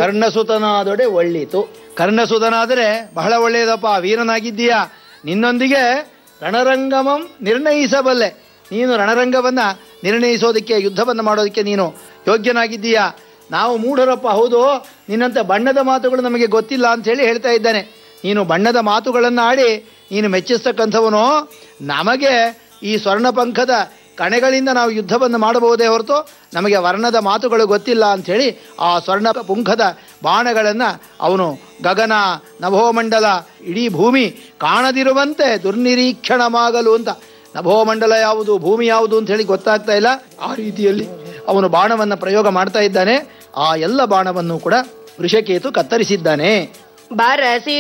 ಕರ್ಣಸುತನಾದೊಡೆ ಒಳ್ಳಿತು ಕರ್ಣಸುತನಾದರೆ ಬಹಳ ಒಳ್ಳೆಯದಪ್ಪ ವೀರನಾಗಿದ್ದೀಯಾ ನಿನ್ನೊಂದಿಗೆ ರಣರಂಗಮಂ ನಿರ್ಣಯಿಸಬಲ್ಲೆ ನೀನು ರಣರಂಗವನ್ನ ನಿರ್ಣಯಿಸೋದಕ್ಕೆ ಯುದ್ಧವನ್ನು ಮಾಡೋದಕ್ಕೆ ನೀನು ಯೋಗ್ಯನಾಗಿದ್ದೀಯಾ ನಾವು ಮೂಢರಪ್ಪ ಹೌದು ನಿನ್ನಂತ ಬಣ್ಣದ ಮಾತುಗಳು ನಮಗೆ ಗೊತ್ತಿಲ್ಲ ಅಂತ ಹೇಳಿ ಹೇಳ್ತಾ ಇದ್ದಾನೆ ನೀನು ಬಣ್ಣದ ಮಾತುಗಳನ್ನು ಆಡಿ ನೀನು ಮೆಚ್ಚಿಸ್ತಕ್ಕಂಥವನು ನಮಗೆ ಈ ಸ್ವರ್ಣಪಂಖದ ಕಣೆಗಳಿಂದ ನಾವು ಯುದ್ಧವನ್ನು ಮಾಡಬಹುದೇ ಹೊರತು ನಮಗೆ ವರ್ಣದ ಮಾತುಗಳು ಗೊತ್ತಿಲ್ಲ ಅಂಥೇಳಿ ಆ ಸ್ವರ್ಣ ಪುಂಖದ ಬಾಣಗಳನ್ನು ಅವನು ಗಗನ ನಭೋಮಂಡಲ ಇಡೀ ಭೂಮಿ ಕಾಣದಿರುವಂತೆ ದುರ್ನಿರೀಕ್ಷಣವಾಗಲು ಅಂತ ನಭೋಮಂಡಲ ಯಾವುದು ಭೂಮಿ ಯಾವುದು ಅಂತ ಹೇಳಿ ಗೊತ್ತಾಗ್ತಾ ಇಲ್ಲ ಆ ರೀತಿಯಲ್ಲಿ ಅವನು ಬಾಣವನ್ನು ಪ್ರಯೋಗ ಮಾಡ್ತಾ ಇದ್ದಾನೆ ಆ ಎಲ್ಲ ಬಾಣವನ್ನು ಕೂಡ ವೃಷಕೇತು ಕತ್ತರಿಸಿದ್ದಾನೆ ಬರಸಿ